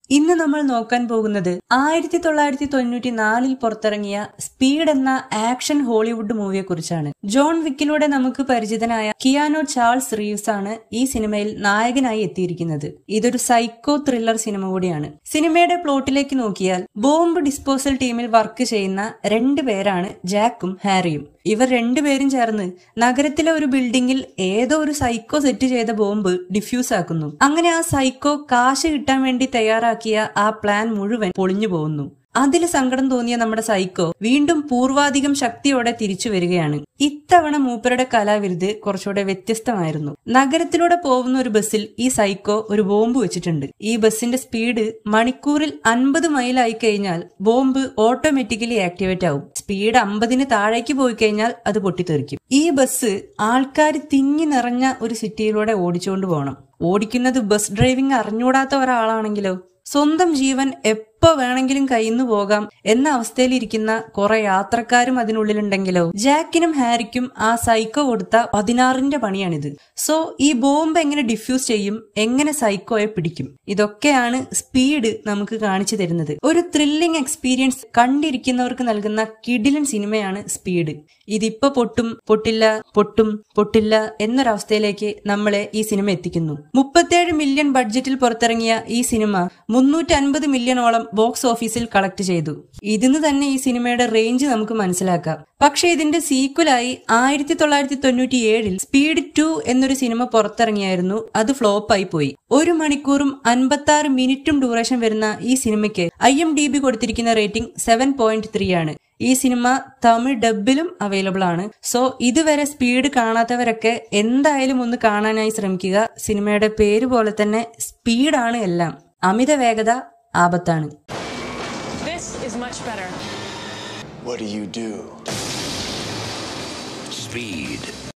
ഇന്ന് നമ്മൾ നോക്കാൻ പോകുന്നത് ആയിരത്തി തൊള്ളായിരത്തി തൊണ്ണൂറ്റി നാലിൽ പുറത്തിറങ്ങിയ സ്പീഡ് എന്ന ആക്ഷൻ ഹോളിവുഡ് മൂവിയെ കുറിച്ചാണ് ജോൺ വിക്കിലൂടെ നമുക്ക് പരിചിതനായ കിയാനോ ചാൾസ് റീവ്സ് ആണ് ഈ സിനിമയിൽ നായകനായി എത്തിയിരിക്കുന്നത് ഇതൊരു സൈക്കോ ത്രില്ലർ സിനിമ കൂടിയാണ് സിനിമയുടെ പ്ലോട്ടിലേക്ക് നോക്കിയാൽ ബോംബ് ഡിസ്പോസൽ ടീമിൽ വർക്ക് ചെയ്യുന്ന രണ്ട് പേരാണ് ജാക്കും ഹാരിയും ഇവർ രണ്ടുപേരും ചേർന്ന് നഗരത്തിലെ ഒരു ബിൽഡിംഗിൽ ഏതോ ഒരു സൈക്കോ സെറ്റ് ചെയ്ത ബോംബ് ഡിഫ്യൂസ് ആക്കുന്നു അങ്ങനെ ആ സൈക്കോ കാശ് കിട്ടാൻ വേണ്ടി തയ്യാറാക്കിയ ആ പ്ലാൻ മുഴുവൻ പൊളിഞ്ഞു പോകുന്നു അതിൽ സങ്കടം തോന്നിയ നമ്മുടെ സൈക്കോ വീണ്ടും പൂർവാധികം ശക്തിയോടെ തിരിച്ചു വരികയാണ് ഇത്തവണ മൂപ്പരുടെ കലാവിരുത് കുറച്ചുകൂടെ വ്യത്യസ്തമായിരുന്നു നഗരത്തിലൂടെ പോകുന്ന ഒരു ബസ്സിൽ ഈ സൈക്കോ ഒരു ബോംബ് വെച്ചിട്ടുണ്ട് ഈ ബസ്സിന്റെ സ്പീഡ് മണിക്കൂറിൽ അൻപത് മൈലായി കഴിഞ്ഞാൽ ബോംബ് ഓട്ടോമാറ്റിക്കലി ആക്ടിവേറ്റ് ആവും സ്പീഡ് അമ്പതിന് താഴേക്ക് പോയി കഴിഞ്ഞാൽ അത് പൊട്ടിത്തെറിക്കും ഈ ബസ് ആൾക്കാർ തിങ്ങി നിറഞ്ഞ ഒരു സിറ്റിയിലൂടെ ഓടിച്ചുകൊണ്ട് പോകണം ഓടിക്കുന്നത് ബസ് ഡ്രൈവിംഗ് അറിഞ്ഞൂടാത്ത ഒരാളാണെങ്കിലോ സ്വന്തം ജീവൻ എപ്പോ വേണമെങ്കിലും കയ്യിന്നു പോകാം എന്ന അവസ്ഥയിലിരിക്കുന്ന കുറെ യാത്രക്കാരും അതിനുള്ളിലുണ്ടെങ്കിലോ ജാക്കിനും ഹാരിക്കും ആ സൈക്കോ കൊടുത്ത പതിനാറിന്റെ പണിയാണിത് സോ ഈ ബോംബ് എങ്ങനെ ഡിഫ്യൂസ് ചെയ്യും എങ്ങനെ സൈക്കോയെ പിടിക്കും ഇതൊക്കെയാണ് സ്പീഡ് നമുക്ക് കാണിച്ചു തരുന്നത് ഒരു ത്രില്ലിംഗ് എക്സ്പീരിയൻസ് കണ്ടിരിക്കുന്നവർക്ക് നൽകുന്ന കിടിലൻ സിനിമയാണ് സ്പീഡ് ഇതിപ്പോ പൊട്ടും പൊട്ടില്ല പൊട്ടും പൊട്ടില്ല എന്നൊരവസ്ഥയിലേക്ക് നമ്മളെ ഈ സിനിമ എത്തിക്കുന്നു മുപ്പത്തേഴ് മില്യൺ ബഡ്ജറ്റിൽ പുറത്തിറങ്ങിയ ഈ സിനിമ മുന്നൂറ്റി അൻപത് മില്യണോളം ബോക്സ് ഓഫീസിൽ കളക്ട് ചെയ്തു ഇതിന് തന്നെ ഈ സിനിമയുടെ റേഞ്ച് നമുക്ക് മനസ്സിലാക്കാം പക്ഷെ ഇതിന്റെ സീക്വലായി ആയിരത്തി തൊള്ളായിരത്തി തൊണ്ണൂറ്റി ഏഴിൽ സ്പീഡ് ടു എന്നൊരു സിനിമ പുറത്തിറങ്ങിയായിരുന്നു അത് ഫ്ലോപ്പായി പോയി ഒരു മണിക്കൂറും അൻപത്തി ആറ് മിനിറ്റും ഡ്യൂറേഷൻ വരുന്ന ഈ സിനിമയ്ക്ക് ഐ എം ഡി ബി കൊടുത്തിരിക്കുന്ന റേറ്റിംഗ് സെവൻ പോയിന്റ് ത്രീ ആണ് ഈ സിനിമ തമിഴ് ഡബിലും അവൈലബിൾ ആണ് സോ ഇതുവരെ സ്പീഡ് കാണാത്തവരൊക്കെ എന്തായാലും ഒന്ന് കാണാനായി ശ്രമിക്കുക സിനിമയുടെ പേര് പോലെ തന്നെ സ്പീഡാണ് എല്ലാം അമിത വേഗത ആപത്താണ് This is much better. What do you do? Speed.